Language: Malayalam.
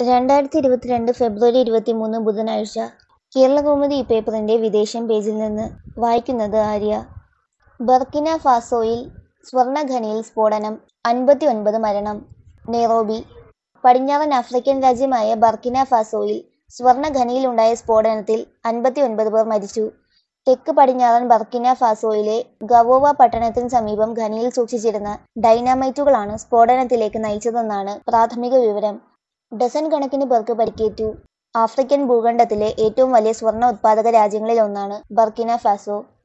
രണ്ടായിരത്തി ഇരുപത്തിരണ്ട് ഫെബ്രുവരി ഇരുപത്തിമൂന്ന് ബുധനാഴ്ച കേരളകൗമുദി ഈ പേപ്പറിന്റെ വിദേശം പേജിൽ നിന്ന് വായിക്കുന്നത് ആര്യ ബർക്കിന ഫാസോയിൽ സ്വർണ്ണഖനിയിൽ സ്ഫോടനം അൻപത്തി ഒൻപത് മരണം നെയ്റോബി പടിഞ്ഞാറൻ ആഫ്രിക്കൻ രാജ്യമായ ബർക്കിന ഫാസോയിൽ സ്വർണ്ണഖനിയിലുണ്ടായ സ്ഫോടനത്തിൽ അൻപത്തി ഒൻപത് പേർ മരിച്ചു തെക്ക് പടിഞ്ഞാറൻ ബർക്കിന ഫാസോയിലെ ഗവോവ പട്ടണത്തിന് സമീപം ഖനിയിൽ സൂക്ഷിച്ചിരുന്ന ഡൈനാമൈറ്റുകളാണ് സ്ഫോടനത്തിലേക്ക് നയിച്ചതെന്നാണ് പ്രാഥമിക വിവരം ഡസൻ കണക്കിന് പേർക്ക് പരിക്കേറ്റു ആഫ്രിക്കൻ ഭൂഖണ്ഡത്തിലെ ഏറ്റവും വലിയ സ്വർണ്ണ ഉത്പാദക രാജ്യങ്ങളിൽ ഒന്നാണ് ബർക്കിന ഫാസോ